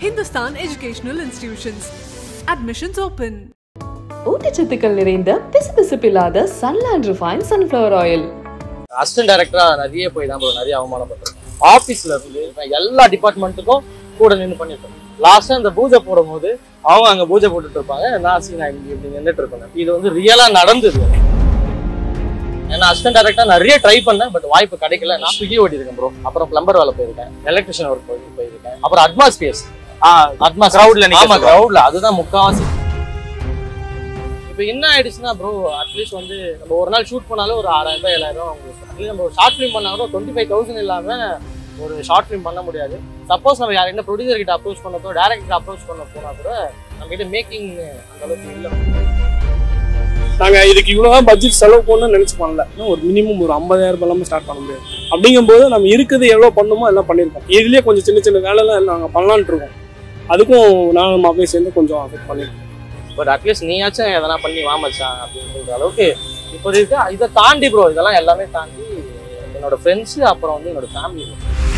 Hindustan Educational Institutions. Admissions open. ஊட்டச்சத்துக்கள் நிறைந்த பிசுபிசுப்பில்லாத Sunland refine sunflower oil assistant டைரக்டரா நிறைய போய் தான் bro நிறைய அவமானப்பட்டிருக்கேன் ஆஃபீஸ்ல இருந்து நான் எல்லா டிபார்ட்மெண்ட்டுக்கும் கூட நின்று பண்ணிருக்கேன் லாஸ்டா இந்த பூஜை போடும்போது அவங்க அங்க பூஜை போட்டுட்டு இருப்பாங்க நான் சரி நான் இங்க இப்படி நின்றுட்டு இருப்பேன் இது வந்து ரியலா நடந்தது ஏன்னா அசிஸ்டன்ட் டைரக்டா நிறைய ட்ரை பண்ணேன் பட் வாய்ப்பு கிடைக்கல நான் ஸ்விக்கி ஓட்டிருக்கேன் ப்ரோ அப்புறம் பிளம்பர் வேலை போயிருக்கேன் எலக்ட்ரிஷியன் ஒர்க் போயிருக்கேன் அப்புறம் அட்மாஸ்பியர்ஸ் அட்மாஸ் crowdல நிக்க ஆமா சொல்லுவாங்க. கிரௌட்ல அதுதான் முக்காவாசி இப்போ என்ன ஆயிடுச்சுன்னா ப்ரோ அட்லீஸ்ட் வந்து நம்ம ஒரு நாள் ஷூட் பண்ணாலும் ஒரு ஆறாயிரம் ரூபாய் ஏழாயிரம் ரூபாய் உங்களுக்கு அட்லீஸ்ட் நம்ம ஒரு ஷார்ட் ஃபிலிம் பண்ணாலும் டுவெண்ட்டி ஃபைவ் தௌசண்ட் இல்லாம ஒரு ஷார்ட் ஃபிலிம் பண்ண முடியாது சப்போஸ் நம்ம யார் என்ன ப்ரொடியூசர் கிட்ட அப்ரோச் பண்ண போறோம் டேரக்டர் அப்ரோச் பண்ண போனா கூட நம்ம கிட்ட மேக்கிங் அந்த அளவுக்கு இல்லை நாங்க இதுக்கு இவ்வளவுதான் பட்ஜெட் செலவு பண்ணணும்னு நினைச்சு பண்ணல இன்னும் ஒரு மினிமம் ஒரு ஐம்பதாயிரம் ரூபாய் இல்லாம ஸ்டார்ட் பண்ண முடியாது அப்படிங்கும்போது நம்ம இருக்குது எவ்வளவு பண்ணணுமோ எல்லாம் பண்ணியிருக்கோம் இதுலயே கொஞ்சம் சின்ன சின்ன வேலைலாம் நாங்க பண்ணலான்ட்டு இருக்கோம் அதுக்கும் நானும் மாப்பிளையும் சேர்ந்து கொஞ்சம் அஃபெக்ட் பண்ணிருக்கோம் பட் அட்லீஸ்ட் நீயாச்சும் எதனா பண்ணி வாமச்சான் அப்படின்ற அளவுக்கு இப்போ இருக்கு இதை தாண்டி ப்ரோ இதெல்லாம் எல்லாமே தாண்டி என்னோட ஃப்ரெண்ட்ஸு அப்புறம் வந்து என்னோட ஃபேமிலி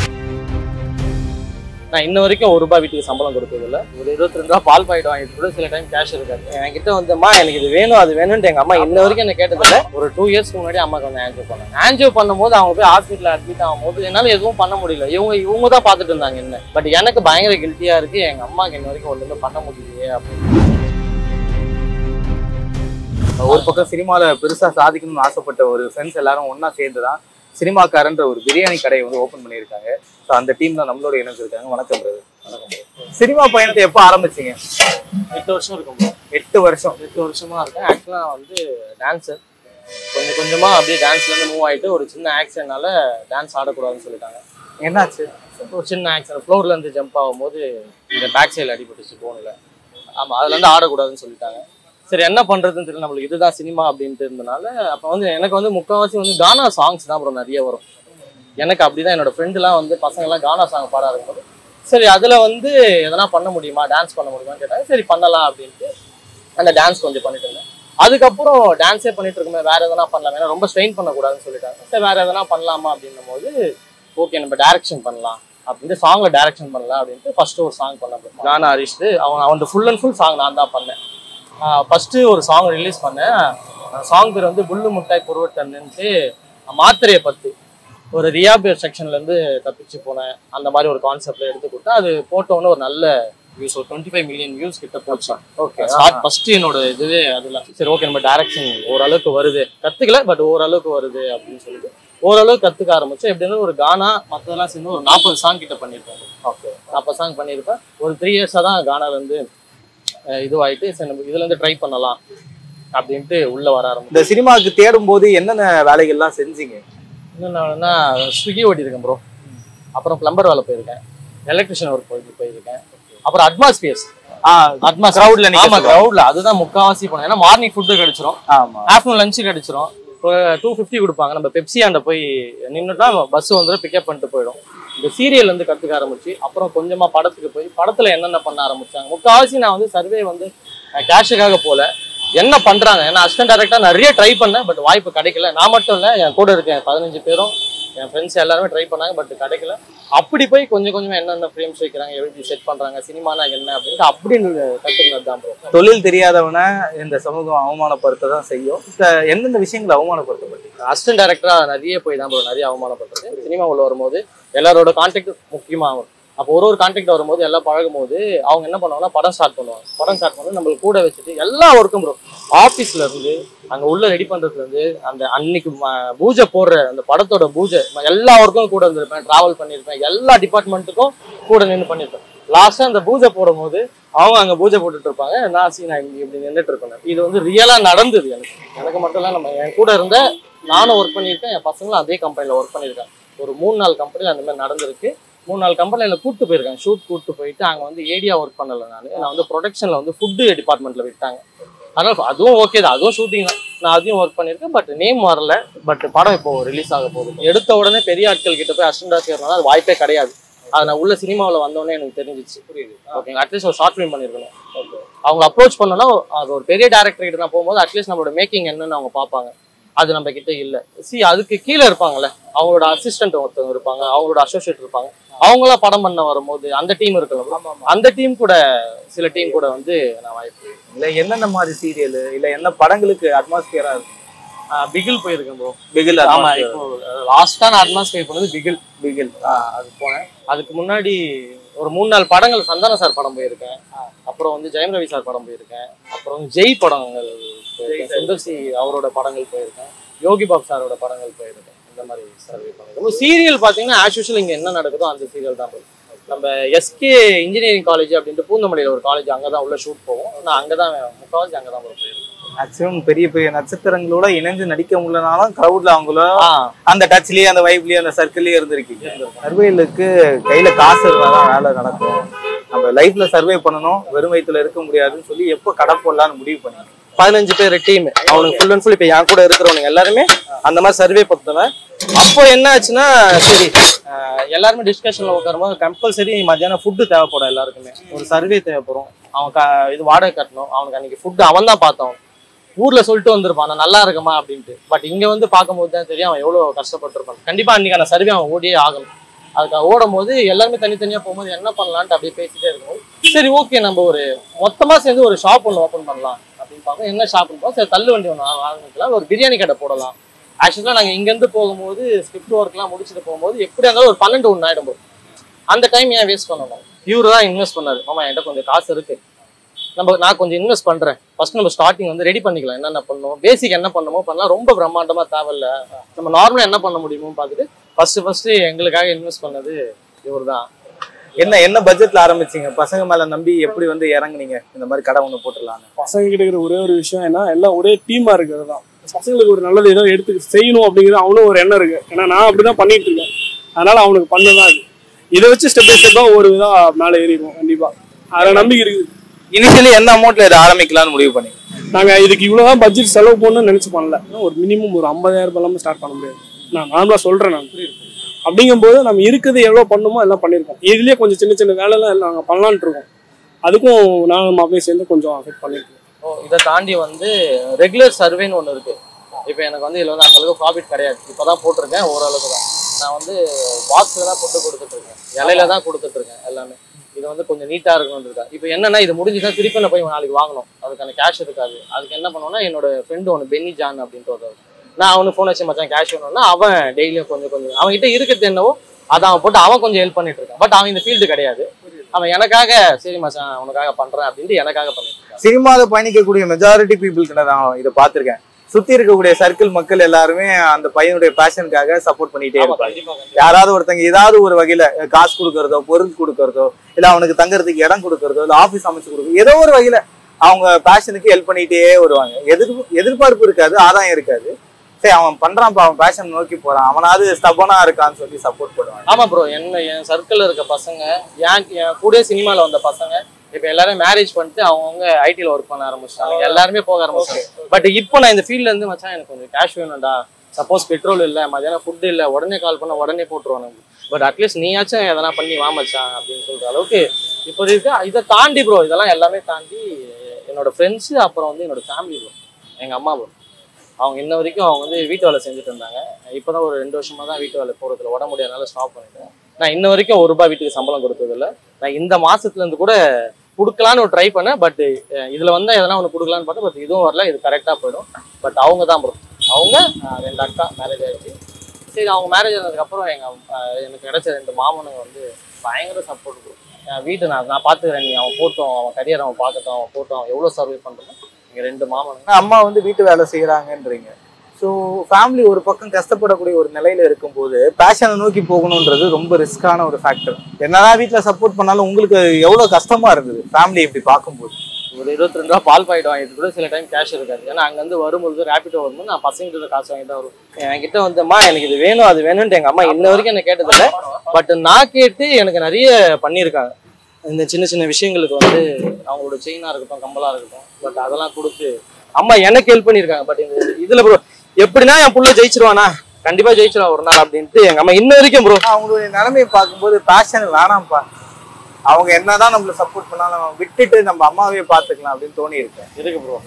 நான் இன்ன வரைக்கும் ஒரு ரூபாய் வீட்டுக்கு சம்பளம் கொடுத்தது இல்ல ஒரு இருபத்தி ரெண்டு ரூபா பால் பாக்கெட் வாங்கிட்டு கூட சில டைம் கேஷ் இருக்காது என்கிட்ட வந்துமா எனக்கு இது வேணும் அது வேணும்னு எங்க அம்மா இன்ன வரைக்கும் என்ன கேட்டதில்ல ஒரு டூ இயர்ஸ்க்கு முன்னாடி அம்மாக்கு வந்து ஆன்ஜியோ பண்ணேன் ஆன்ஜியோ பண்ணும்போது அவங்க போய் ஹாஸ்பிட்டல் அட்மிட் ஆகும்போது என்னால எதுவும் பண்ண முடியல இவங்க இவங்க தான் பார்த்துட்டு இருந்தாங்க என்ன பட் எனக்கு பயங்கர கில்ட்டியா இருக்கு எங்க அம்மாக்கு இன்ன வரைக்கும் ஒண்ணுமே பண்ண முடியலையே அப்படின்னு ஒரு பக்கம் சினிமால பெருசா சாதிக்கணும்னு ஆசைப்பட்ட ஒரு ஃப்ரெண்ட்ஸ் எல்லாரும் ஒண்ணா சேர்ந்து தான் சினிமாக்காரன்ற ஒரு பிரியாணி கடையை வந்து ஓபன் பண்ணியிருக்காங்க ஸோ அந்த டீம் தான் நம்மளோட இணைஞ்சிருக்காங்க வணக்கம் பிரதர் வணக்கம் சினிமா பயணத்தை எப்போ ஆரம்பிச்சீங்க எட்டு வருஷம் இருக்கும் bro. எட்டு வருஷம் எட்டு வருஷமா இருக்கேன் ஆக்சுவலாக நான் வந்து டான்ஸர் கொஞ்சம் கொஞ்சமா அப்படியே டான்ஸ்ல இருந்து மூவ் ஆயிட்டு ஒரு சின்ன ஆக்சிடென்ட்னால டான்ஸ் ஆடக்கூடாதுன்னு சொல்லிட்டாங்க என்னாச்சு ஒரு சின்ன ஆக்சிடென்ட் ஃப்ளோர்ல இருந்து ஜம்ப் ஆகும்போது இந்த பேக் சைடில் அடிபட்டுச்சு போனில் ஆமா அதுல இருந்து ஆடக்கூடாதுன்னு சொல்லிட்டாங்க சரி என்ன பண்றதுன்னு தெரியல நம்மளுக்கு இதுதான் சினிமா அப்படின்ட்டு இருந்தனால அப்போ வந்து எனக்கு வந்து முக்கால்வாசி வந்து கானா சாங்ஸ் தான் அப்புறம் நிறைய வரும் எனக்கு அப்படிதான் என்னோட ஃப்ரெண்டுலாம் வந்து பசங்கெல்லாம் கானா சாங் பாட இருக்கும்போது சரி அதுல வந்து எதனா பண்ண முடியுமா டான்ஸ் பண்ண முடியுமான்னு கேட்டாங்க சரி பண்ணலாம் அப்படின்ட்டு அந்த டான்ஸ் கொஞ்சம் பண்ணிட்டு இருந்தேன் அதுக்கப்புறம் டான்ஸே பண்ணிட்டு இருக்குமே வேற எதனா பண்ணலாம் ஏன்னா ரொம்ப ஸ்ட்ரெயின் பண்ணக்கூடாதுன்னு சொல்லிட்டாங்க சரி வேற எதனா பண்ணலாமா அப்படின்னும் போது ஓகே நம்ம டைரக்ஷன் பண்ணலாம் அப்படின்ட்டு சாங்ல டைரக்ஷன் பண்ணலாம் அப்படின்ட்டு ஃபர்ஸ்ட் ஒரு சாங் பண்ணேன் கானா ஹரிஷ்டு அவன் அவன் ஃபுல் அண்ட் ஃபுல் சாங் நான் தான் பண்ணேன் ஃபர்ஸ்ட் ஒரு சாங் ரிலீஸ் பண்ணேன் சாங் பேர் வந்து புல்லு முட்டாய் பொருவட்டன்னுட்டு மாத்திரையை பத்து ஒரு ரியாபியர் செக்ஷன்ல இருந்து தப்பிச்சு போனேன் அந்த மாதிரி ஒரு கான்செப்ட்ல எடுத்து கொடுத்தேன் அது போட்டோன்னு ஒரு நல்ல வியூஸ் ஒரு டுவெண்ட்டி ஃபைவ் மில்லியன் வியூஸ் கிட்ட போச்சு ஓகே ஸ்டார்ட் ஃபர்ஸ்ட் என்னோட இதுவே அதுல சரி ஓகே நம்ம டைரக்ஷன் ஓரளவுக்கு வருது கத்துக்கல பட் ஓரளவுக்கு வருது அப்படின்னு சொல்லிட்டு ஓரளவுக்கு கத்துக்க ஆரம்பிச்சேன் எப்படின்னா ஒரு கானா மற்றதெல்லாம் சேர்ந்து ஒரு நாற்பது சாங் கிட்ட பண்ணியிருப்பேன் ஓகே நாற்பது சாங் பண்ணியிருப்பேன் ஒரு த்ரீ இயர்ஸாக தான் கானால இருந்து அஹ், இதுவாயிட்டு சரி நம்ம இதுல இருந்து ட்ரை பண்ணலாம் அப்படின்ட்டு உள்ள வர ஆரம்பிச்சேன் இந்த சினிமாவுக்கு தேடும் போது என்னென்ன வேலைகள்லாம் செஞ்சீங்க என்னென்னா ஸ்விக்கி ஓட்டியிருக்கேன் ப்ரோ அப்புறம் பிளம்பர் வேலை போயிருக்கேன் எலக்ட்ரிஷியன் ஒர்க் போயிட்டு போயிருக்கேன் அப்புறம் அட்மாஸ்பியர்ஸ் அட்மாஸ் crowdல நிக்க ஆமா சொல்லுவாங்க. கிரௌட்ல அதுதான் முக்காவாசி போனேன் ஏன்னா மார்னிங் ஃபுட்டு கிடைச்சிரும் ஆமா ஆஃப்டர்நூன் லஞ்சு கிடைச்சிரும் டூ ஃபிஃப்டி கொடுப்பாங்க நம்ம பெப்சி ஆண்ட போய் நின்றுட்டா பஸ் வந்து பிக்கப் பண்ணிட்டு போயிடும் இந்த சீரியல் வந்து கற்றுக்க ஆரம்பிச்சு அப்புறம் கொஞ்சமா படத்துக்கு போய் படத்துல என்னென்ன பண்ண ஆரம்பிச்சாங்க முக்காவாசி நான் வந்து சர்வே வந்து கேஷுக்காக போல என்ன பண்றாங்க ஏன்னா அசிஸ்டன்ட் டேரக்டா நிறைய ட்ரை பண்ணேன் பட் வாய்ப்பு கிடைக்கல நான் மட்டும் இல்லை என் கூட இருக்க என் பதினஞ்சு பேரும் என் ஃப்ரெண்ட்ஸ் எல்லாருமே ட்ரை பண்ணாங்க பட் கிடைக்கல அப்படி போய் கொஞ்சம் கொஞ்சமா என்னென்ன ஃப்ரேம்ஸ் வைக்கிறாங்க எப்படி செட் பண்றாங்க சினிமானா என்ன அப்படின்ட்டு அப்படின்னு கற்றுக்கினது தான் ப்ரோ தொழில் தெரியாதவனை இந்த சமூகம் அவமானப்படுத்த தான் செய்யும் இந்த எந்தெந்த விஷயங்களை அவமானப்படுத்தப்பட்டீங்க அசிஸ்டன்ட் டேரக்டரா நிறைய போய் தான் bro நிறைய அவமானப்பட்டது சினிமா உள்ள வரும்போது எல்லாரோட கான்டாக்ட் முக்கியமாகும் அப்போ ஒரு ஒரு கான்டாக்ட் வரும்போது எல்லாம் பழகும் போது அவங்க என்ன பண்ணுவாங்கன்னா படம் ஸ்டார்ட் பண்ணுவாங்க படம் ஸ்டார்ட் பண்ணி நம்மளுக்கு கூட வச்சுட்டு எல்லா ஒர்க்கும் ப்ரோ ஆஃபீஸ்ல இருந்து அங்க உள்ள ரெடி பண்றதுல இருந்து அந்த அன்னைக்கு ம- பூஜை போடுற அந்த படத்தோட பூஜை நான் எல்லா ஒர்க்கும் கூட இருந்திருப்பேன் டிராவல் பண்ணியிருப்பேன் எல்லா டிபார்ட்மெண்ட்டுக்கும் கூட நின்று பண்ணியிருப்பேன் லாஸ்டா அந்த பூஜை போடும்போது அவங்க அங்க பூஜை போட்டுட்டு இருப்பாங்க நான் சி நான் இங்க இப்படி நின்றுட்டு இருக்கேன் இது வந்து ரியலா நடந்தது எனக்கு எனக்கு மட்டும் இல்ல நம்ம என் கூட இருந்த நானும் ஒர்க் பண்ணியிருக்கேன் என் பசங்களும் அதே கம்பெனில ஒர்க் பண்ணியிருக்காங்க ஒரு மூணு நாலு கம்பெனில அந்த மாதிரி நடந்திருக்கு மூணு நாலு கம்பெனில கூட்டு போயிருக்காங்க ஷூட் கூட்டு போயிட்டு அங்க வந்து ஏடியா ஒர்க் பண்ணல நான் நான் வந்து ப்ரொடக்ஷன்ல வந்து ஃபுட்டு டிபார்ட்மெண்ட்ல விட்டாங்க அதனால அதுவும் ஓகே தான் அதுவும் ஷூட்டிங் தான் நான் அதையும் ஒர்க் பண்ணியிருக்கேன் பட் நேம் வரல பட் படம் இப்போ ரிலீஸ் ஆக போகுது எடுத்த உடனே பெரிய ஆட்கள் கிட்ட போய் அசிஸ்டண்டா சேரணும் அது வாய்ப்பே கிடையாது அது நான் உள்ள சினிமாவில் வந்தோடனே எனக்கு தெரிஞ்சிச்சு புரியுது ஓகே அட்லீஸ்ட் ஒரு ஷார்ட் ஃபிலிம் பண்ணியிருக்கணும் அவங்க அப்ரோச் பண்ணோன்னா அது ஒரு பெரிய டேரக்டர் கிட்ட நான் போகும்போது அட்லீஸ்ட் நம்மளோட மேக்கிங் என்னன்னு அவங்க பார்ப்பாங்க அது நம்ம கிட்ட இல்ல சி அதுக்கு கீழே இருப்பாங்கல்ல அவங்களோட அசிஸ்டன்ட் ஒருத்தவங்க இருப்பாங்க அவங்களோட அசோசியேட் இருப்பாங்க அவங்களாம் படம் பண்ண வரும்போது அந்த டீம் இருக்குல்ல அந்த டீம் கூட சில டீம் கூட வந்து நான் வாய்ப்பு இல்ல என்னென்ன மாதிரி சீரியல் இல்ல என்ன படங்களுக்கு அட்மாஸ்பியரா இருக்கும் ஆஹ் பிகில் போயிருக்கேன் ப்ரோ பிகில் ஆமா இப்போ லாஸ்டா நான் அட்மாஸ்பியர் பண்ணது பிகில் பிகில் அது போனேன் அதுக்கு முன்னாடி ஒரு மூணு நாலு படங்கள் சந்தான சார் படம் போயிருக்கேன் அப்புறம் வந்து ஜெயம் ரவி சார் படம் போயிருக்கேன் அப்புறம் ஜெய் படங்கள் போயிருக்கேன் சுந்தர் சி அவரோட படங்கள் போயிருக்கேன் யோகி பாப் சாரோட படங்கள் போயிருக்கேன் இந்த மாதிரி சர்வே பண்ணிருக்கேன் சீரியல் பார்த்தீங்கன்னா ஆஸ் யூஷுவல் இங்கே என்ன நடக்குதோ அந்த சீரியல் தான் போய் நம்ம எஸ்கே இன்ஜினியரிங் காலேஜ் அப்படின்ட்டு பூந்தமல்லியில் ஒரு காலேஜ் அங்கே தான் உள்ள ஷூட் போவோம் நான் அங்கே தான் முக்கால்வாசி அங்கே தான் போயிருக்கேன் மேக்ஸிமம் பெரிய பெரிய நட்சத்திரங்களோட இணைஞ்சு நடிக்க முடியலனாலும் கிரௌட்ல அவங்கள ஆ அந்த டச்லயே அந்த வைப்லயே அந்த சர்க்கிள்லயே இருந்திருக்கீங்க சர்வேலுக்கு கையில காசு இருந்தாதான் வேலை நடக்கும் நம்ம லைஃப்ல சர்வே பண்ணணும் வெறும் வயித்துல இருக்க முடியாதுன்னு சொல்லி எப்போ கடை போடலாம்னு முடிவு பண்ணீங்க பதினஞ்சு பேர் டீம் அவனுக்கு ஃபுல் அண்ட் ஃபுல் இப்போ என் கூட இருக்கிறவனுங்க எல்லாருமே அந்த மாதிரி சர்வே பத்துவேன் அப்போ என்ன ஆச்சுன்னா சரி ஆஹ் எல்லாருமே டிஸ்கஷன்ல உட்காரும்போது கம்பல்சரி மத்தியானம் ஃபுட்டு தேவைப்படும் எல்லாருக்குமே ஒரு சர்வே தேவைப்படும் அவன் க இது வாடகை கட்டணும் அவனுக்கு அன்னைக்கு ஃபுட்டு அவன் தான் பார்த்தான் ஊர்ல சொல்லிட்டு வந்திருப்பான் நான் நல்லா இருக்குமா அப்படின்ட்டு பட் இங்க வந்து பார்க்கும்போது தான் தெரியும் அவன் எவ்வளவு கஷ்டப்பட்டிருப்பான் கண்டிப்பா அன்னைக்கு அந்த சர்வே அவன் ஓடியே ஆகணும் அதுக்கு ஓடும் போது எல்லாருமே தனித்தனியா போகும்போது என்ன பண்ணலான்ட்டு அப்படியே பேசிட்டே இருக்கும்போது சரி ஓகே நம்ம ஒரு மொத்தமா சேர்ந்து ஒரு ஷாப் ஒன்று ஓப்பன் பண்ணலாம் அப்படின்னு பார்ப்போம் என்ன ஷாப்னு பார்ப்போம் சரி தள்ளு வண்டி ஒன்று ஆரம்பிக்கலாம் ஒரு பிரியாணி கடை போடலாம் ஆக்சுவலாக நாங்கள் இங்கேருந்து போகும்போது ஸ்கிரிப்ட் ஒர்க்லாம் முடிச்சுட்டு போகும்போது எப்படியா இருந்தாலும் ஒரு பன்னெண்டு ஒன்று ஆயிடும் bro. அந்த டைம் ஏன் வேஸ்ட் பண்ணணும் இவரு தான் இன்வெஸ்ட் பண்ணாரு ஆமா என்கிட்ட கொஞ்சம் காசு இருக்கு நம்ம நான் கொஞ்சம் இன்வெஸ்ட் பண்றேன் ஃபர்ஸ்ட் நம்ம ஸ்டார்டிங் வந்து ரெடி பண்ணிக்கலாம் என்னென்ன பண்ணணும் பேசிக் என்ன பண்ணணுமோ பண்ணலாம் ரொம்ப பிரம்மாண்டமா தேவையில்ல நம்ம நார்மலா என்ன பண்ண முடியுமோ பார்த்துட்டு ஃபர்ஸ்ட் ஃபர்ஸ்ட் எங்களுக்காக இன்வெஸ்ட் பண்ணது இவர் தான் என்ன என்ன பட்ஜெட்ல ஆரம்பிச்சீங்க பசங்க மேல நம்பி எப்படி வந்து இறங்குனீங்க இந்த மாதிரி கடை ஒண்ணு போட்டுடலான்னு பசங்க கிட்ட இருக்கிற ஒரே ஒரு விஷயம் என்ன எல்லாம் ஒரே டீமா இருக்கிறது தான் பசங்களுக்கு ஒரு நல்லது ஏதோ எடுத்து செய்யணும் அப்படிங்கிறது அவனும் ஒரு எண்ணம் இருக்கு ஏன்னா நான் அப்படிதான் பண்ணிட்டு இருக்கேன் அதனால அவனுக்கு பண்ணதான் இது இதை வச்சு ஸ்டெப் பை ஸ்டெப்பா ஒரு இதா மேலே ஏறிடுவோம் கண்டிப்பா அதில் நம்பிக்கை இருக்குது இனிஷியலி என்ன அமௌண்ட்ல இதை ஆரம்பிக்கலாம்னு முடிவு பண்ணீங்க நாங்க இதுக்கு இவ்வளவுதான் பட்ஜெட் செலவு பண்ணணும்னு நினைச்சு பண்ணல ஒரு மினிமம் ஒரு ஐம்பதாயிரம் ரூபாய் இல்லாம ஸ்டார்ட் பண்ண முடியாது நான் நார்மலா சொல்றேன் நான் அப்படிங்கும்போது நம்ம இருக்குது எவ்வளவு பண்ணுமோ எல்லாம் பண்ணியிருக்கோம் இதுலயே கொஞ்சம் சின்ன சின்ன வேலைலாம் எல்லாம் நாங்க பண்ணலான்ட்டு இருக்கோம் அதுக்கும் நான் அப்படியே சேர்ந்து கொஞ்சம் அஃபெக்ட் பண்ணிட்டு இருக்கோம். ஓ, இதை தாண்டி வந்து ரெகுலர் சர்வேன்னு ஒன்று இருக்கு இப்போ எனக்கு வந்து இதில் வந்து அந்த அளவுக்கு ப்ராஃபிட் கிடையாது இப்போ தான் போட்டிருக்கேன் ஓரளவுக்கு தான் நான் வந்து பாக்ஸில் தான் ஃபுட்டு கொடுத்துட்டு இருக்கேன் இலையில தான் கொடுத்துட்டு இருக்கேன் எல்லாமே இது வந்து கொஞ்சம் நீட்டாக இருக்கணும்னு இருக்கா இப்போ என்னன்னா இது முடிஞ்சுதான் திருப்பி நான் போய் நாளைக்கு வாங்கணும் அதுக்கான கேஷ் இருக்காது அதுக்கு என்ன பண்ணுவேன்னா என்னோட ஃப்ரெண்டு ஒன்று பென்னி ஜான் அப்படின்ட்டு ஒருத்தர் நான் அவனுக்கு ஃபோன் வச்சு மச்சான் கேஷ் வேணும்னா அவன் டெய்லியும் கொஞ்சம் கொஞ்சம் அவன்கிட்ட இருக்கிறது என்னவோ அதை அவன் போட்டு அவன் கொஞ்சம் ஹெல்ப் பண்ணிட்டு இருக்கான் பட் அவன் இந்த ஃபீல்டு கிடையாது அவன் எனக்காக சரி மச்சான் உனக்காக பண்றேன் அப்படின்ட்டு எனக்காக பண்ணிட்டு இருக்கான் சினிமாவில் பயணிக்கக்கூடிய மெஜாரிட்டி பீப்புள் கிட்ட நான் இதை பார்த்திருக்கேன் சுத்தி இருக்கக்கூடிய சர்க்கிள் மக்கள் எல்லாருமே அந்த பையனுடைய பேஷனுக்காக சப்போர்ட் பண்ணிட்டே ஆமா, இருப்பாங்க கண்டிப்பா, கண்டிப்பா. யாராவது ஒருத்தங்க ஏதாவது ஒரு வகையில அஹ், காசு கொடுக்கறதோ பொருள் கொடுக்கறதோ இல்ல அவனுக்கு தங்கறதுக்கு இடம் கொடுக்கறதோ இல்ல ஆபீஸ் அமைச்சு கொடுக்கறதோ ஏதோ ஒரு வகையில அவங்க பேஷனுக்கு ஹெல்ப் பண்ணிட்டே வருவாங்க எதிர்ப்பு எதிர்பார்ப்பு இருக்காது ஆதாயம் இருக்காது சரி அவன் பண்றான்ப்பா அவன் பேஷன் நோக்கி போறான் அவனாவது ஸ்டபனா இருக்கான்னு சொல்லி சப்போர்ட் பண்ணுவாங்க ஆமா ப்ரோ என்ன என் சர்க்கிள் இருக்க பசங்க என் என் கூட சினிமால வந்த பசங்க இப்ப எல்லாரும் மேரேஜ் பண்ணிட்டு அவங்கவுங்க ஐடில ஒர்க் பண்ண ஆரம்பிச்சிட்டாங்க எல்லாருமே போக ஆரம்பிச்சாங்க பட் இப்போ நான் இந்த ஃபீல்ட்ல இருந்து மச்சான் எனக்கு கொஞ்சம் கேஷ் வேணும்டா சப்போஸ் பெட்ரோல் இல்ல மதியானம் ஃபுட் இல்ல உடனே கால் பண்ண உடனே போட்டுருவாங்க பட் அட்லீஸ்ட் நீயாச்சும் எதனா பண்ணி வா மச்சான் அப்படின்னு சொல்ற அளவுக்கு இப்போ இருக்கு இதை தாண்டி ப்ரோ இதெல்லாம் எல்லாமே தாண்டி என்னோட ஃப்ரெண்ட்ஸ் அப்புறம் வந்து என்னோட ஃபேமிலி ப்ரோ எங்க அம்மா ப்ரோ அவங்க இன்ன வரைக்கும் அவங்க வந்து வீட்டு வேலை செஞ்சுட்டு இருந்தாங்க இப்போதான் ஒரு ரெண்டு வருஷமா தான் வீட்டு வேலை போறதுல உடம்பு முடியாதனால ஸ்டாப் பண்ணிட்டேன் நான் இன்ன வரைக்கும் ஒரு ரூபாய் வீட்டுக்கு சம்பளம் கொடுத்ததில்ல நான் இந்த மாசத்துல இருந்து கூட கொடுக்கலான்னு ஒரு ட்ரை பண்ணேன் பட் இதுல வந்தா எதனா ஒன்று கொடுக்கலான்னு பார்த்தா பட் இதுவும் வரல இது கரெக்டா போயிடும் பட் அவங்க தான் ப்ரோ அவங்க அஹ், ரெண்டு அக்கா மேரேஜ் ஆயிடுச்சு சரி அவங்க மேரேஜ் ஆனதுக்கப்புறம் எங்க அஹ், எனக்கு கிடைச்ச ரெண்டு மாமனுங்க வந்து பயங்கர சப்போர்ட் ப்ரோ வீட்டு நான் நான் பார்த்துக்கிறேன் நீ அவன் போட்டோம் அவன் கரியர் அவன் பார்க்கட்டும் அவன் போட்டோம் அவன் எவ்வளோ சர்வே பண்ணுறோம் எங்க ரெண்டு மாமனுங்க ஆனா அம்மா வந்து வீட்டு வேலை செய்யறாங்கன்றீங்க ஸோ ஃபேமிலி ஒரு பக்கம் கஷ்டப்படக்கூடிய ஒரு நிலையில இருக்கும்போது பேஷனை நோக்கி போகணுன்றது ரொம்ப ரிஸ்கான ஒரு ஃபேக்டர் என்னதான் வீட்டில் சப்போர்ட் பண்ணாலும் உங்களுக்கு எவ்வளவு கஷ்டமா இருந்தது ஃபேமிலி இப்படி பார்க்கும்போது ஒரு இருபத்தி ரெண்டு ரூபா பால் பாக்கெட் வாங்கிட்டு கூட சில டைம் கேஷ் இருக்காது ஏன்னா அங்கேருந்து வரும்பொழுது ரேபிட்டோ வரும்போது நான் பசங்கிட்ட காசு வாங்கிட்டு தான் வருவேன் என்கிட்ட வந்துமா எனக்கு இது வேணும் அது வேணும்ட்டு எங்க அம்மா இன்ன வரைக்கும் என்ன கேட்டதில்ல பட் நான் கேட்டு எனக்கு நிறைய பண்ணியிருக்காங்க இந்த சின்ன சின்ன விஷயங்களுக்கு வந்து அவங்களோட செயினா இருக்கட்டும் கம்பலா இருக்கட்டும் பட் அதெல்லாம் கொடுத்து அம்மா எனக்கு ஹெல்ப் பண்ணியிருக்காங்க பட் இந்த இதுல ப்ரோ எப்படின்னா என் புள்ள ஜெயிச்சிருவானா கண்டிப்பா ஜெயிச்சிருவான் ஒரு நாள் அப்படின்ட்டு எங்க அம்மா இன்ன வரைக்கும் ப்ரோ ஆனா அவங்களுடைய நிலைமையை பார்க்கும்போது பேஷன் வேணாம்ப்பா அவங்க என்னதான் நம்மள சப்போர்ட் பண்ணாலும் நம்ம விட்டுட்டு நம்ம அம்மாவே பார்த்துக்கலாம் அப்படின்னு தோணி இருக்கேன் இருக்கு ப்ரோ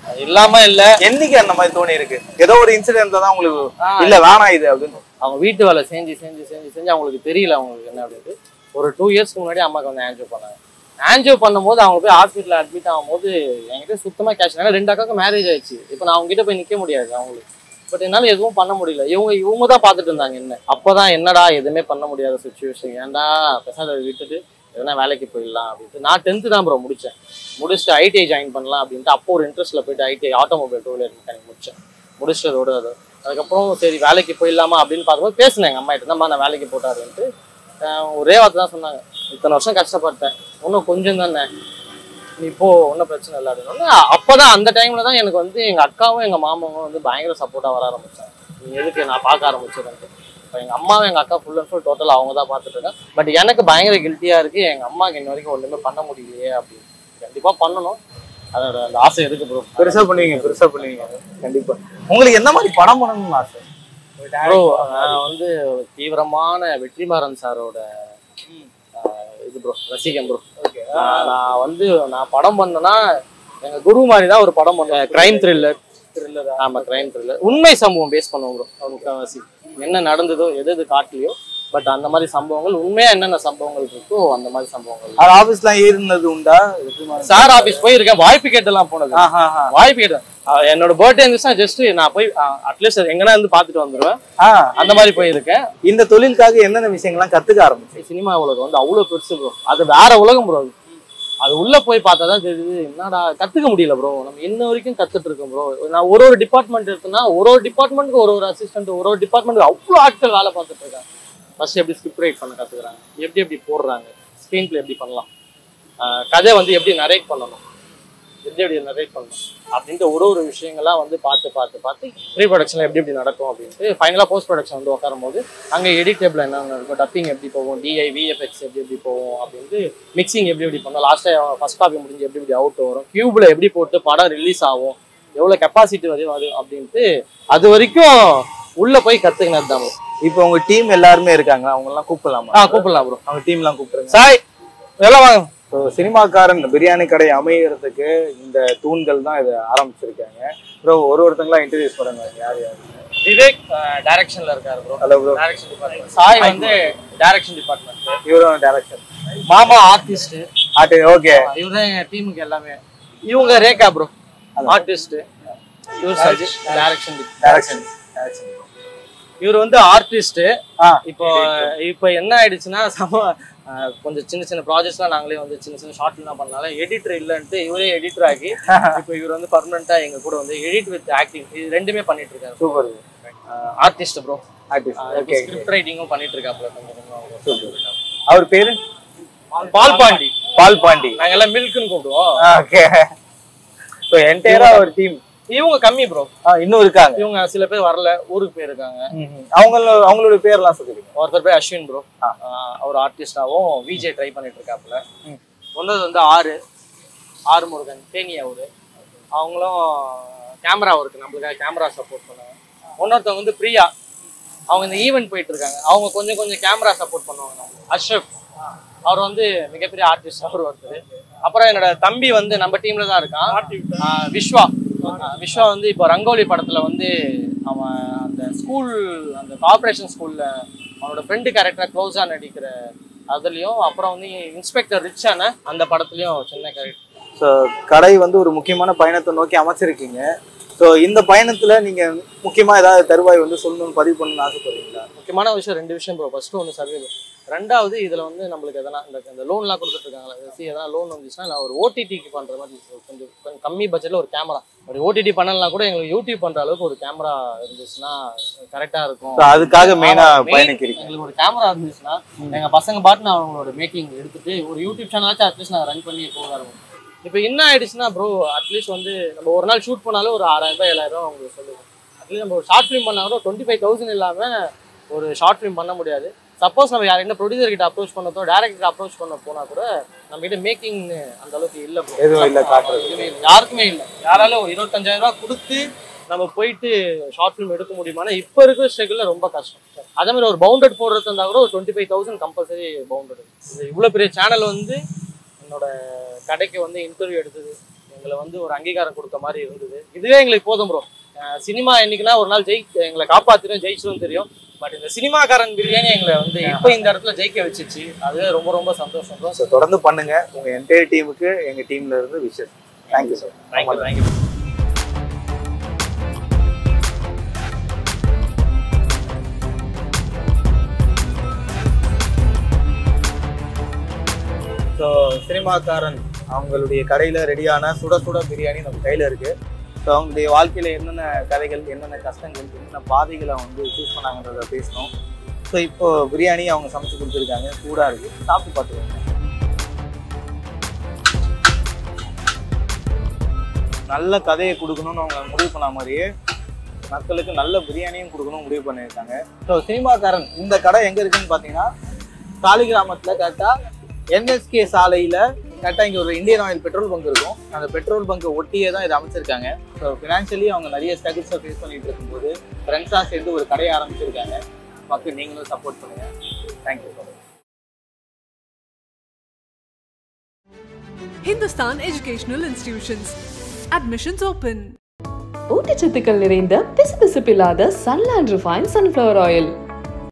அது இல்லாம இல்ல என்னைக்கு அந்த மாதிரி தோணி இருக்கு ஏதோ ஒரு இன்சிடென்ட்ல தான் உங்களுக்கு ஆ, இல்ல வேணாம் இது அப்படின்னு அவங்க வீட்டு வேலை செஞ்சு செஞ்சு செஞ்சு செஞ்சு அவங்களுக்கு தெரியல அவங்களுக்கு என்ன அப்படின்ட்டு ஒரு டூ இயர்ஸ்க்கு முன்னாடி அம்மாக்கு வந்து ஆன்ஜியோ பண்ணாங்க ஆன்ஜியோ பண்ணும்போது அவங்க போய் ஹாஸ்பிட்டல் அட்மிட் ஆகும்போது என்கிட்ட சுத்தமா கேஷ் ஏன்னா ரெண்டு அக்காவுக்கு மேரேஜ் ஆயிடுச்சு இப்போ நான் அவங்க கிட்ட போய் நிக்க முடியாது அவங்களுக்கு பட் என்னால எதுவும் பண்ண முடியல இவங்க இவங்க தான் பார்த்துட்டு இருந்தாங்க என்ன அப்பதான் என்னடா எதுவுமே பண்ண முடியாத சுச்சுவேஷன் ஏன்டா பெசாத விட்டுட்டு எதனா வேலைக்கு போயிடலாம் அப்படின்ட்டு நான் டென்த்து தான் ப்ரோ முடிச்சேன் முடிச்சுட்டு ஐடிஐ ஜாயின் பண்ணலாம் அப்படின்ட்டு அப்போ ஒரு இன்ட்ரெஸ்ட்ல போயிட்டு ITI automobile two wheeler mechanic முடிச்சேன் முடிச்சுட்டு அதோட அது அதுக்கப்புறம் சரி வேலைக்கு போயிடலாமா அப்படின்னு பார்க்கும்போது பேசினேன் எங்கள் அம்மா கிட்ட நான் வேலைக்கு போட்டாருன்ட்டு ஆஹ் ஒரே வார்த்தை தான் சொன்னாங்க இத்தனை வருஷம் கஷ்டப்பட்டேன் இன்னும் கொஞ்சம் தானே நீ இப்போ ஒன்றும் பிரச்சனை இல்லை அப்படின்னு அப்போதான் அந்த டைம்ல தான் எனக்கு வந்து எங்கள் அக்காவும் எங்கள் மாமாவும் வந்து பயங்கர சப்போர்ட்டாக வர ஆரம்பிச்சாங்க நீ எதுக்கு நான் பார்க்க ஆரம்பிச்சிருக்கேன் இப்போ எங்கள் அம்மாவும் எங்கள் அக்கா ஃபுல் அண்ட் ஃபுல் டோட்டல் அவங்க தான் பார்த்துட்டு இருக்காங்க பட் எனக்கு பயங்கர கில்ட்டியாக இருக்குது எங்கள் அம்மாவுக்கு இன்ன வரைக்கும் ஒன்றுமே பண்ண முடியலையே அப்படின்னு கண்டிப்பாக பண்ணணும் அதோட அந்த ஆசை இருக்கு ப்ரோ பெருசா பண்ணுவீங்க பெருசா பண்ணுவீங்க கண்டிப்பா உங்களுக்கு என்ன மாதிரி படம் பண்ணணும்னு ஆசை ப்ரோ நான் வந்து ஒரு தீவிரமான வெற்றிமாறன் சாரோட ஆஹ், இது ப்ரோ ரசிகன் ப்ரோ நான் வந்து நான் படம் பண்ணேன்னா எங்க குரு மாதிரி தான் ஒரு படம் பண்ணேன் கிரைம் த்ரில்லர் ஆமா கிரைம் த்ரில்லர் உண்மை சம்பவம் பேஸ் பண்ணுவோம் ப்ரோ முக்கால்வாசி என்ன நடந்ததோ எது எது காட்டலையோ பட் அந்த மாதிரி சம்பவங்கள் உண்மையா என்னென்ன சம்பவங்கள் இருக்கோ அந்த மாதிரி சம்பவங்கள் அது ஆபீஸ்லாம் ஏறினது உண்டா எப்படி மாதிரி? சார் ஆபீஸ் போயிருக்கேன் வாய்ப்பு கேட்டெல்லாம் போனது ஆஹா, ஆஹா. வாய்ப்பு கேட்டேன் அஹ் என்னோட பர்த்டே இருந்துச்சுன்னா ஜஸ்ட் நான் போய் அட்லீஸ்ட் எங்கன்னா இருந்து பார்த்துட்டு வந்துருவேன் ஆ, அந்த மாதிரி போயிருக்கேன் இந்த தொழிலுக்காக என்னென்ன விஷயங்கள்லாம் கத்துக்க ஆரம்பிச்சு சினிமா உலகம் வந்து அவ்வளோ பெருசு ப்ரோ அது வேற உலகம் ப்ரோ அது அது உள்ள போய் பார்த்தா தான் தெரியுது என்னடா கத்துக்க முடியல ப்ரோ நம்ம இன்ன வரைக்கும் கத்துட்டு இருக்கோம் ப்ரோ நான் ஒரு ஒரு டிபார்ட்மெண்ட் இருக்குன்னா ஒரு ஒரு டிபார்ட்மெண்ட்டுக்கு ஒரு ஒரு அசிஸ்டன்ட் ஒரு ஒரு டிபார்ட்மெண்ட்டுக்கு அவ்வளோ ஆட்கள் வேலை பார்த்துட்டு இருக்காங்க ஃபர்ஸ்ட் எப்படி ஸ்கிரிப்ட் ரைட் பண்ண கத்துக்கிறாங்க எப்படி எப்படி போடுறாங்க ஸ்க்ரீன் பிளே எப்படி பண்ணலாம் ஆஹ் கதை வந்து எப்படி நரேட் பண்ணணும் எப்படி எப்படி நரேட் பண்ணணும் அப்படின்ட்டு ஒரு ஒரு விஷயங்கள்லாம் வந்து பார்த்து பார்த்து பார்த்து ப்ரீ ப்ரொடக்ஷனில் எப்படி எப்படி நடக்கும் அப்படின்ட்டு ஃபைனலாக போஸ்ட் ப்ரொடக்ஷன் வந்து உட்காரும் போது அங்கே எடிட் டேபிள் என்னென்ன இருக்கும் டப்பிங் எப்படி போகும் டிஐ விஎஃப்எக்ஸ் எப்படி எப்படி போகும் அப்படின்ட்டு மிக்சிங் எப்படி எப்படி பண்ணணும் லாஸ்ட்டாக ஃபர்ஸ்ட் காப்பி முடிஞ்சு எப்படி எப்படி அவுட் வரும் கியூப்ல எப்படி போட்டு படம் ரிலீஸ் ஆகும் எவ்வளோ கெப்பாசிட்டி வரையும் அது அப்படின்ட்டு அது வரைக்கும் உள்ள போய் கத்துக்கினது தான் bro. இப்போ உங்க டீம் எல்லாருமே இருக்காங்க அவங்க எல்லாம் கூப்பிடலாமா ஆ கூப்பிடலாம் ப்ரோ அவங்க டீம் எல்லாம் கூப்பிடுங்க சாய் எல்லாம் வாங்க ஸோ சினிமாக்காரன் பிரியாணி கடை அமையறதுக்கு இந்த தூண்கள் தான் இதை ஆரம்பிச்சிருக்காங்க ப்ரோ ஒரு ஒருத்தங்களா இன்ட்ரடியூஸ் பண்ணுங்க யார் யார் விவேக் டைரக்ஷன்ல இருக்காரு bro hello bro direction department Sai வந்து டைரக்ஷன் டிபார்ட்மெண்ட் இவரும் டேரக்ஷன் மாமா ஆர்டிஸ்ட் ஆட்டு ஓகே இவர் தான் எங்க டீமுக்கு எல்லாமே இவங்க ரேகா ப்ரோ ஆர்டிஸ்ட் இவர் சஜித் டைரக்ஷன் டேரக்ஷன் டேரக்ஷன் இவர் வந்து ஆர்டிஸ்ட் ஆ இப்போ இப்போ என்ன ஆயிடுச்சுன்னா சம அஹ், கொஞ்சம் சின்ன சின்ன ப்ராஜெக்ட்ஸ்லாம் நாங்களே வந்து சின்ன சின்ன ஷார்ட் ஃபிலிம் பண்ணனால எடிட்டர் இல்லைன்ட்டு இவரே எடிட்டர் ஆகி இப்போ இவர் வந்து பர்மனெண்டா எங்க கூட வந்து எடிட் வித் ஆக்டிங் இது ரெண்டுமே பண்ணிட்டு இருக்காரு super artist bro artist okay script ரைட்டிங்கும் பண்ணிட்டு இருக்காப்ல கொஞ்சம் கொஞ்சம் அவர் பேரு பால் பாண்டி பால் பாண்டி நாங்க எல்லாம் மில்க்னு கூப்பிடுவோம் ஓகே ஸோ என்டையரா ஒரு டீம் இவங்க கம்மி ப்ரோ இன்னும் இருக்காங்க இவங்க சில பேர் வரல ஊருக்கு போயிருக்காங்க அவங்கள அவங்களோட பேர்லாம் சொல்லுங்க ஒருத்தர் பேர் அஸ்வின் ப்ரோ ஆ. அவர் ஆர்டிஸ்டாவும் விஜே ட்ரை பண்ணிட்டு இருக்காப்புல ஒன்றது வந்து ஆறு ஆறு முருகன் தேனி அவரு அவங்களும் கேமரா ஒர்க் நம்மளுக்காக கேமரா சப்போர்ட் பண்ணுவாங்க இன்னொருத்தவங்க வந்து பிரியா அவங்க இந்த ஈவெண்ட் போயிட்டு இருக்காங்க அவங்க கொஞ்சம் கொஞ்சம் கேமரா சப்போர்ட் பண்ணுவாங்க நம்மளுக்கு. அஷ்ரஃப் அவர் வந்து மிகப்பெரிய ஆர்டிஸ்ட் அவர் ஒருத்தர் அப்புறம் என்னோட தம்பி வந்து நம்ம டீம்ல தான் இருக்கான் ஆ, விஸ்வா ஆ, விஸ்வா வந்து இப்போ ரங்கோலி படத்துல வந்து அவன் அந்த ஸ்கூல் அந்த கார்பரேஷன் ஸ்கூல்ல அவனோட ஃப்ரெண்டு கேரக்டரா க்ளோஸா நடிக்கிற அதுலயும் அப்புறம் வந்து இன்ஸ்பெக்டர் ரிச்சான அந்த படத்துலயும் சின்ன கேரக்டர் ஸோ கடை வந்து ஒரு முக்கியமான பயணத்தை நோக்கி அமைச்சிருக்கீங்க ஸோ இந்த பயணத்துல நீங்க முக்கியமா ஏதாவது தருவாய் வந்து சொல்லணும்னு பதிவு பண்ணணும்னு ஆசைப்படுறீங்களா முக்கியமான விஷயம் ரெண்டு விஷயம் ப்ரோ ஃபர்ஸ்ட் ஒன்று சர்வே ரெண்டாவது இதுல வந்து நம்மளுக்கு எதனா இந்த இந்த லோன்லாம் கொடுத்துட்டு இருக்காங்களா சி எதனா லோன் வந்துச்சுன்னா நான் ஒரு ஓடிடிக்கு பண்ற மாதிரி கொஞ்சம் கொஞ்சம் கம்மி பட்ஜெட்ல ஒரு கேமரா ஒரு ஓடிடி பண்ணலாம் கூட எங்களுக்கு யூடியூப் பண்ற அளவுக்கு ஒரு கேமரா இருந்துச்சுன்னா கரெக்டா இருக்கும் ஸோ அதுக்காக மெயினா ஆமா, main பயணிக்கிறீங்க எங்களுக்கு ஒரு கேமரா இருந்துச்சுன்னா எங்க பசங்க பாட்டு நான் அவங்களோட மேக்கிங் எடுத்துட்டு ஒரு யூடியூப் சேனலாச்சும் அட்லீஸ்ட் நான் ரன் பண்ணி போக இருக்கும் இப்போ என்ன ஆயிடுச்சுன்னா ப்ரோ அட்லீஸ்ட் வந்து நம்ம ஒரு நாள் ஷூட் பண்ணாலும் ஒரு ஆறாயிரம் ரூபாய் ஏழாயிரம் ரூபாய் அவங்களுக்கு சொல்லுவோம் அட்லீஸ்ட் நம்ம ஒரு ஷார்ட் ஃபிலிம் பண்ணா கூட டுவெண்ட்டி ஃபைவ் தௌசண்ட் இல்லாம ஒரு ஷார்ட் ஃபிலிம் பண்ண முடியாது சப்போஸ் நம்ம யார் ப்ரொடியூசர் கிட்ட அப்ரோச் பண்ணதோ டேரக்டர் அப்ரோச் பண்ண போனா கூட நம்ம கிட்ட மேக்கிங் அந்த அளவுக்கு இல்ல bro. எதுவும் இல்ல ஆமா, காட்டுறது. எதுவுமே இல்ல. யாருக்குமே இல்ல யாராலும் ஒரு இருபத்தஞ்சாயிரம் ரூபாய் கொடுத்து நம்ம போயிட்டு ஷார்ட் ஃபிலிம் எடுக்க முடியுமானா இப்போ இருக்கிற ஸ்ட்ரகிள் ரொம்ப கஷ்டம் அதே மாதிரி ஒரு பவுண்டட் போடுறது இருந்தா கூட ஒரு டுவெண்ட்டி ஃபைவ் தௌசண்ட் கம்பல்சரி பவுண்டட் இது இவ்வளோ பெரிய சேனல் வந்து என்னோட கடைக்கு வந்து இன்டர்வியூ எடுத்தது எங்களை வந்து ஒரு அங்கீகாரம் கொடுத்த மாதிரி இருந்தது இதுவே எங்களுக்கு போதும் ப்ரோ சினிமா என்னைக்குன்னா ஒரு நாள் ஜெயி எங்களை காப்பாத்திரும் ஜெயிச்சிரும் தெரியும் பட் இந்த சினிமாக்காரன் பிரியாணி எங்களை வந்து இப்போ இந்த இடத்துல ஜெயிக்க வச்சிச்சு அதுவே ரொம்ப ரொம்ப சந்தோஷம் ப்ரோ ஸோ தொடர்ந்து பண்ணுங்க உங்க என்டையர் டீமுக்கு எங்க டீம்ல இருந்து wishes thank you sir thank you thank you so சினிமாக்காரன் அவங்களுடைய கடையில் ரெடியான சுட சுட பிரியாணி நம்ம கையில் இருக்கு ஸோ அவங்களுடைய வாழ்க்கையில் என்னென்ன கதைகள் என்னென்ன கஷ்டங்கள் என்னென்ன பாதைகளை வந்து சூஸ் பண்ணாங்கன்றத பேசணும் ஸோ இப்போ பிரியாணி அவங்க சமைச்சு கொடுத்துருக்காங்க சூடாக இருக்கு சாப்பிட்டு பார்த்துக்கோங்க நல்ல கதையை கொடுக்கணும்னு அவங்க முடிவு பண்ண மாதிரியே மக்களுக்கு நல்ல பிரியாணியும் கொடுக்கணும் முடிவு பண்ணியிருக்காங்க ஸோ சினிமாக்காரன் இந்த கடை எங்கே இருக்குன்னு பார்த்தீங்கன்னா சாலிகிராமத்தில் கரெக்டாக என்எஸ்கே சாலையில் கரெக்டாக இங்கே ஒரு இந்தியன் ஆயில் பெட்ரோல் பங்க் இருக்கும் அந்த பெட்ரோல் பங்க் ஒட்டியே தான் இதை அமைச்சிருக்காங்க ஸோ ஃபினான்ஷியலி அவங்க நிறைய ஸ்ட்ரகிள்ஸை ஃபேஸ் பண்ணிட்டு இருக்கும்போது ஃப்ரெண்ட்ஸாக சேர்ந்து ஒரு கடையை ஆரம்பிச்சிருக்காங்க மக்கள் நீங்களும் சப்போர்ட் பண்ணுங்க thank you Hindustan Educational Institutions. Admissions open. ஊட்டச்சத்துக்கள் நிறைந்த பிசுபிசுப்பில்லாத சன்லேண்ட் ரிஃபைன் சன்ஃப்ளவர் ஆயில்